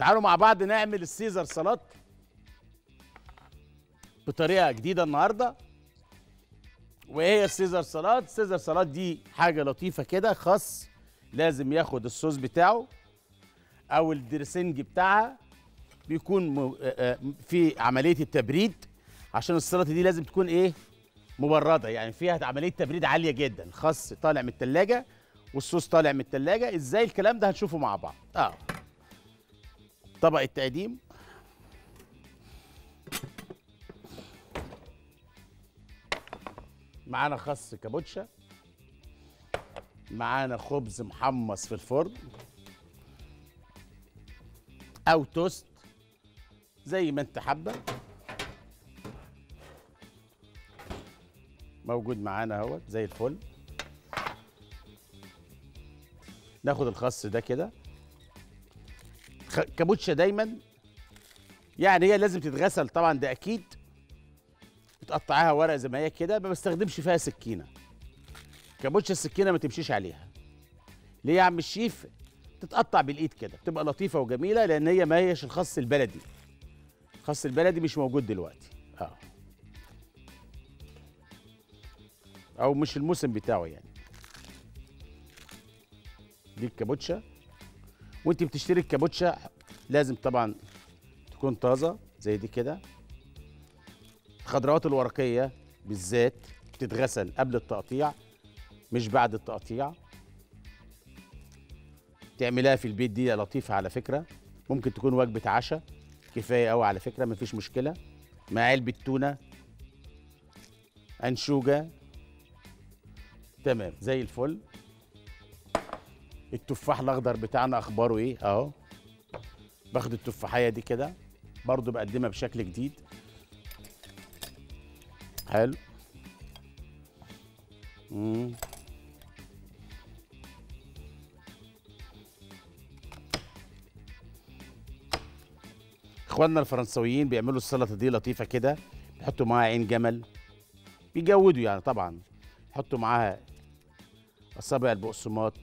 تعالوا مع بعض نعمل السيزر سلطه بطريقه جديده النهارده وايه هي السيزر سلطه السيزر سلطه دي حاجه لطيفه كده خاص لازم ياخد الصوص بتاعه او الدرسنج بتاعها بيكون م- آه، آه، في عمليه التبريد عشان السلطه دي لازم تكون ايه مبرده يعني فيها عمليه تبريد عاليه جدا الخس طالع من التلاجة والصوص طالع من التلاجة ازاي الكلام ده هنشوفه مع بعض اه طبق التقديم معانا خس كابوتشا معانا خبز محمص في الفرن او توست زي ما انت حابه موجود معانا اهوت زي الفل ناخد الخس ده كده خ- كابوتشا دايما يعني هي لازم تتغسل طبعا ده اكيد بتقطعها ورق زي ما هي كده ما بستخدمش فيها سكينه كابوتشا السكينه ما تمشيش عليها ليه يا عم الشيف تتقطع بالايد كده تبقى لطيفه وجميله لان هي ما هيش الخس البلدي الخس البلدي مش موجود دلوقتي اه او مش الموسم بتاعه يعني دي الكابوتشا وانت بتشتري الكابوتشا لازم طبعا تكون طازه زي دي كده الخضروات الورقيه بالذات بتتغسل قبل التقطيع مش بعد التقطيع تعملها في البيت دي لطيفه على فكره ممكن تكون وجبه عشاء كفايه قوي على فكره مفيش مشكله مع علبه تونه انشوجه تمام زي الفل التفاح الاخضر بتاعنا اخباره ايه اهو باخد التفاحيه دي كده برضو بقدمها بشكل جديد حلو مم. اخواننا الفرنسويين بيعملوا السلطه دي لطيفه كده بيحطوا معاها عين جمل بيجودوا يعني طبعا يحطوا معاها اصابع البقسماط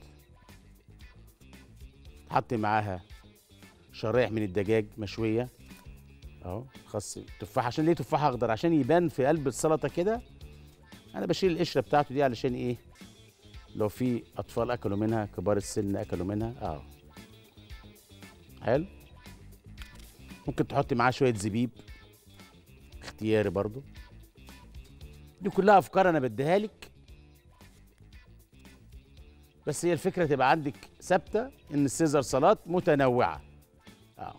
تحط معاها شرايح من الدجاج مشويه اهو خاص تفاح عشان ليه تفاح اخضر عشان يبان في قلب السلطه كده انا بشيل القشره بتاعته دي علشان ايه لو في اطفال اكلوا منها كبار السن اكلوا منها اه حلو ممكن تحطي معاه شويه زبيب اختياري برضو دي كلها افكار انا بديها لك بس هي الفكره تبقى عندك ثابته ان السيزر سلطات متنوعه اه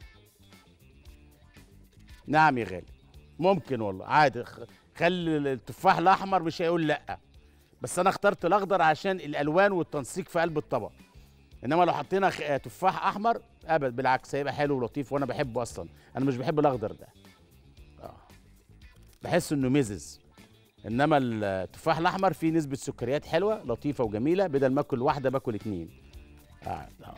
نعم يا غالي ممكن والله عادي خ- خلي التفاح الاحمر مش هيقول لا بس انا اخترت الاخضر عشان الالوان والتنسيق في قلب الطبق انما لو حطينا خ- تفاح احمر ابد بالعكس هيبقى حلو ولطيف وانا بحبه اصلا انا مش بحب الاخضر ده اه بحس انه مزز انما التفاح الاحمر فيه نسبه سكريات حلوه لطيفه وجميله بدل ما اكل واحده باكل اتنين اه اه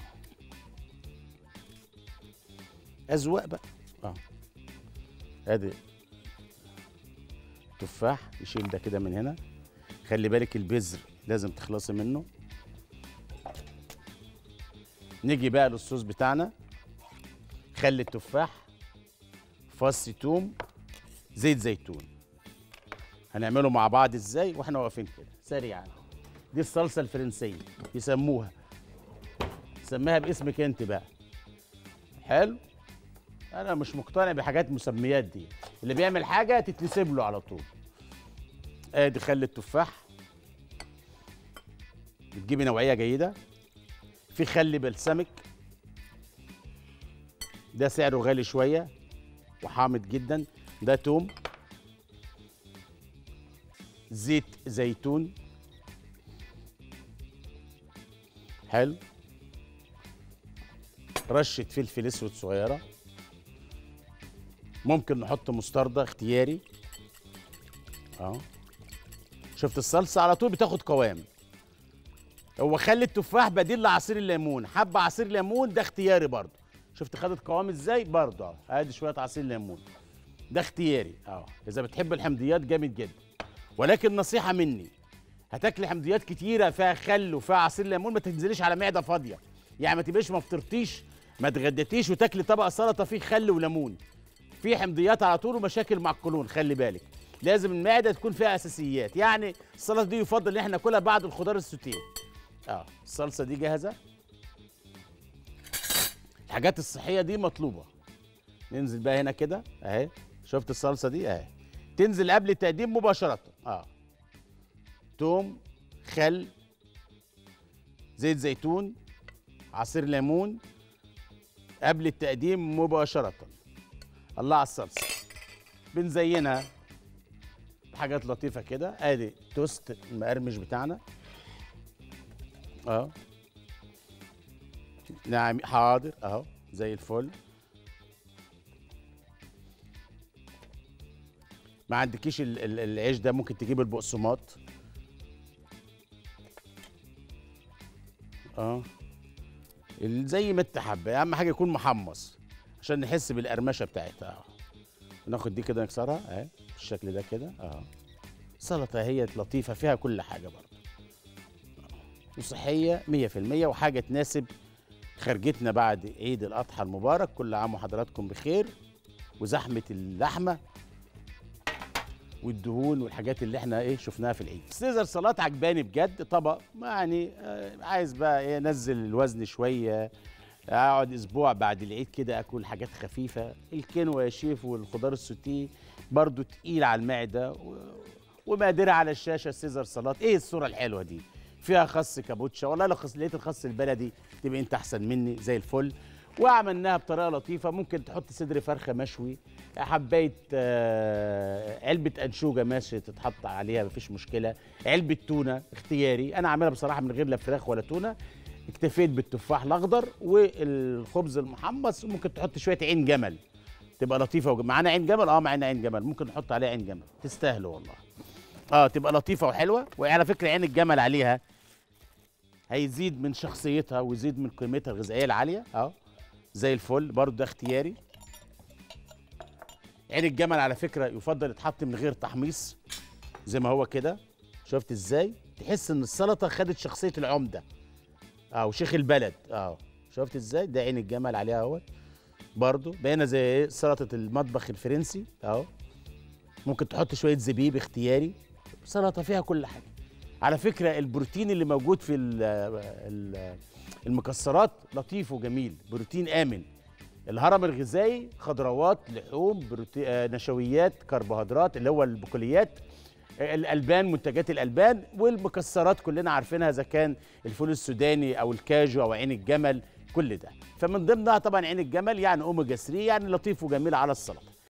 اذواق بقى اه ادي تفاح نشيل ده كده من هنا خلي بالك البذر لازم تخلصي منه نيجي بقى للصوص بتاعنا خلي التفاح فص توم زيت زيتون هنعمله مع بعض ازاي واحنا واقفين كده سريعا دي الصلصه الفرنسيه يسموها سميها باسمك انت بقى حلو انا مش مقتنع بحاجات مسميات دي اللي بيعمل حاجه تتنسب له على طول ادي خل التفاح بتجيبي نوعيه جيده في خل بلسمك ده سعره غالي شويه وحامض جدا ده توم زيت زيتون حلو رشه فلفل اسود صغيره ممكن نحط مستردة اختياري اهو شفت الصلصه على طول بتاخد قوام هو خلي التفاح بديل لعصير الليمون حبه عصير ليمون ده اختياري برضه شفت خدت قوام ازاي برضه اهو ادي شويه عصير ليمون ده اختياري اهو اذا بتحب الحمضيات جامد جدا ولكن نصيحه مني هتاكلي حمضيات كتيره فيها خل وفيها عصير ليمون ما تنزليش على معده فاضيه يعني ما تبقيش ما فطرتيش ما تغديتيش وتاكلي طبق سلطه فيه خل وليمون في حمضيات على طول ومشاكل مع القولون خلي بالك لازم المعده تكون فيها اساسيات يعني السلطه دي يفضل ان احنا ناكلها بعد الخضار السوتيه اه الصلصه دي جاهزه الحاجات الصحيه دي مطلوبه ننزل بقى هنا كده اهي شفت الصلصه دي اهي تنزل قبل التقديم مباشره اه توم خل زيت زيتون عصير ليمون قبل التقديم مباشره الله على الصلصه بنزينها بحاجات لطيفه كده ادي توست المقرمش بتاعنا اه نعم حاضر اهو زي الفل ما عندكيش ال- ال- العيش ده ممكن تجيب البقسماط اه ال- زي ما انت حابه اهم حاجه يكون محمص عشان نحس بالقرمشه بتاعتها اه ناخد دي كده نكسرها اهي بالشكل ده كده اه سلطه هي لطيفه فيها كل حاجه برضه آه. وصحيه 100% وحاجه تناسب خرجتنا بعد عيد الاضحى المبارك كل عام وحضراتكم بخير وزحمه اللحمه والدهون والحاجات اللي احنا ايه شفناها في العيد سيزر سلطات عجباني بجد طبق ما يعني آه عايز بقى ايه انزل الوزن شويه اقعد اسبوع بعد العيد كده اكل حاجات خفيفه الكينوا يا شيف والخضار السوتيه برضو تقيل على المعده و... ومقاديرها على الشاشه سيزر سلطات ايه الصوره الحلوه دي فيها خس كابوتشا والله لو خس لقيت الخس البلدي تبقى انت احسن مني زي الفل وعملناها بطريقه لطيفه ممكن تحط صدر فرخه مشوي حبايه آه، علبه انشوجه ماشي تتحط عليها مفيش مشكله علبه تونه اختياري انا عاملها بصراحه من غير لا فراخ ولا تونه اكتفيت بالتفاح الاخضر والخبز المحمص وممكن تحط شويه عين جمل تبقى لطيفه وج- معانا عين جمل اه معانا عين جمل ممكن نحط عليها عين جمل تستاهلوا والله اه تبقى لطيفه وحلوه وعلى فكره عين الجمل عليها هيزيد من شخصيتها ويزيد من قيمتها الغذائيه العاليه اه زي الفل برضه ده اختياري عين الجمل على فكره يفضل يتحط من غير تحميص زي ما هو كده شفت ازاي تحس ان السلطه خدت شخصيه العمده اه وشيخ البلد اه شفت ازاي ده عين الجمل عليها اهوت برضه بقينا زي ايه سلطه المطبخ الفرنسي اهو ممكن تحط شويه زبيب اختياري سلطه فيها كل حاجه على فكره البروتين اللي موجود في ال ال المكسرات لطيف وجميل بروتين امن الهرم الغذائي خضروات لحوم بروتي... آه، نشويات كربوهيدرات اللي هو البقوليات آه، الالبان منتجات الالبان والمكسرات كلنا عارفينها اذا كان الفول السوداني او الكاجو او عين الجمل كل ده فمن ضمنها طبعا عين الجمل يعني اوميجا 3 يعني لطيف وجميل على السلطه